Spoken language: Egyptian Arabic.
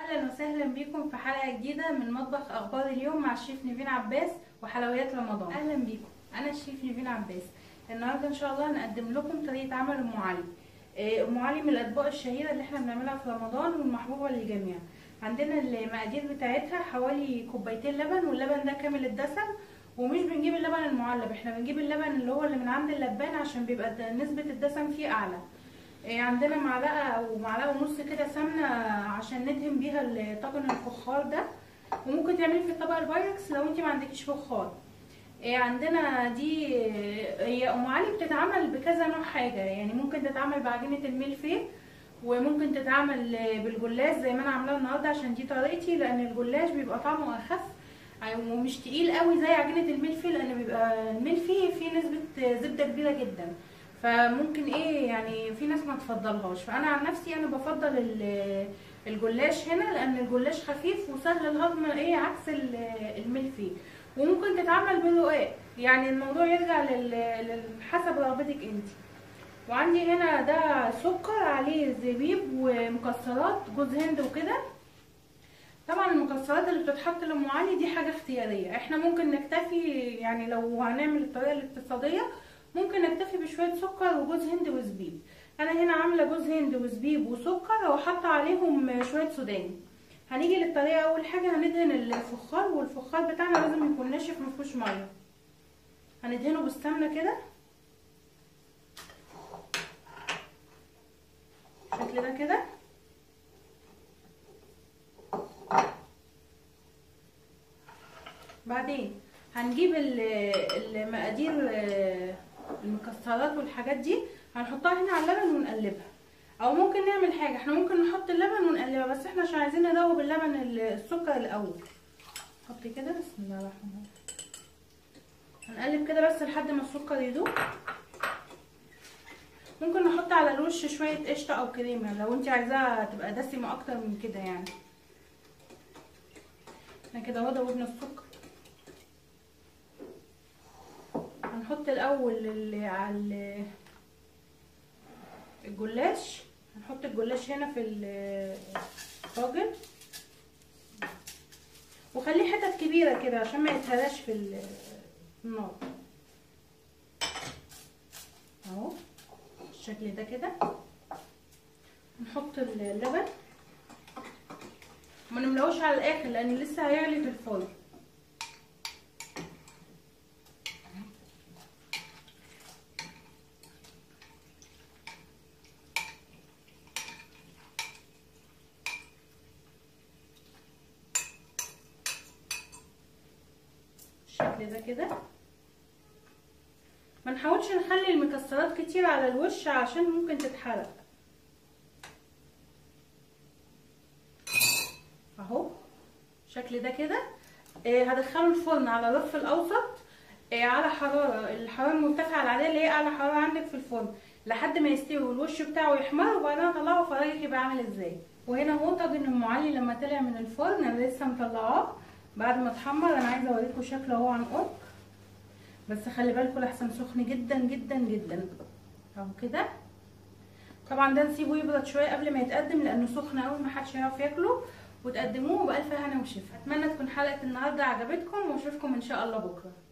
اهلا وسهلا بيكم في حلقه جديده من مطبخ اخبار اليوم مع الشيف نيفين عباس وحلويات رمضان اهلا بيكم انا الشيف نيفين عباس النهارده ان شاء الله هنقدم لكم طريقه عمل ام علي آه، ام علي من الاطباق الشهيره اللي احنا بنعملها في رمضان والمحبوبه للجميع عندنا المقادير بتاعتها حوالي كوبايتين لبن واللبن ده كامل الدسم ومش بنجيب اللبن المعلب احنا بنجيب اللبن اللي هو اللي من عند اللبان عشان بيبقى نسبه الدسم فيه اعلى إيه عندنا معلقه او معلقه ونص كده سمنه عشان ندهن بيها طاجن الفخار ده وممكن تعملي في الطبق البايركس لو انت ما عندكيش فخار إيه عندنا دي هي ام علي بتتعمل بكذا نوع حاجه يعني ممكن تتعمل بعجينه الملفيه وممكن تتعمل بالجلاش زي ما انا عاملاها النهارده عشان دي طريقتي لان الجلاش بيبقى طعمه اخف ومش تقيل قوي زي عجينه الملفي لان بيبقى الملفي فيه نسبه زبده كبيره جدا فممكن ايه يعني في ناس ما تفضلهاش فانا عن نفسي انا بفضل الجلاش هنا لان الجلاش خفيف وسهل الهضم ايه عكس الملفي وممكن تتعمل بالرقاق يعني الموضوع يرجع حسب رغبتك انت وعندي هنا ده سكر عليه زبيب ومكسرات جوز هند وكده طبعا المكسرات اللي بتتحط لام علي دي حاجه اختياريه احنا ممكن نكتفي يعني لو هنعمل الطريقه الاقتصاديه ممكن نكتفي بشويه سكر وجوز هند وزبيب انا هنا عامله جوز هند وزبيب وسكر وحاطه عليهم شويه سوداني هنيجي للطريقه اول حاجه هندهن الفخار والفخار بتاعنا لازم يكون ناشف مفيهوش ميه هندهنه بالسمنه كده بالشكل ده كده بعدين هنجيب المقادير المكسرات والحاجات دي هنحطها هنا على اللبن ونقلبها او ممكن نعمل حاجه احنا ممكن نحط اللبن ونقلبها بس احنا عشان عايزين ندوب اللبن السكر الاول نحط كده بسم الله الرحمن الرحيم هنقلب كده بس لحد ما السكر يدوب ممكن نحط على الوش شويه قشطه او كريمه لو انت عايزاها تبقى دسمه اكتر من كده يعني احنا كده اهو دوبنا السكر هنحط الاول اللي على الجلاش هنحط الجلاش هنا في الطاجن وخليه حتت كبيره كده عشان ما يتهراش في النار اهو بالشكل ده كده نحط اللبن ما نملوش على الاخر لان لسه هيعلي في الفرن بالشكل ده كده ما نحاولش نخلي المكسرات كتير على الوش عشان ممكن تتحرق اهو بالشكل ده كده آه هدخله الفرن على الرف الاوسط آه على حراره الحراره المرتفعه العاديه اللي هي اعلى حراره عندك في الفرن لحد ما يستوي والوش بتاعه يحمر وبعدين اطلعه وافرجك يبقى عامل ازاي وهنا اهو طاجن ام علي لما طلع من الفرن انا لسه مطلعاه بعد ما اتحمر انا عايزه اوريكم شكله اهو عن قرب بس خلي بالكم لحسن سخن جدا جدا جدا اهو كده طبعا ده نسيبه يبرد شويه قبل ما يتقدم لانه سخن قوي ما حدش يعرف ياكله وتقدموه بالف هنا وشفا اتمنى تكون حلقه النهارده عجبتكم واشوفكم ان شاء الله بكره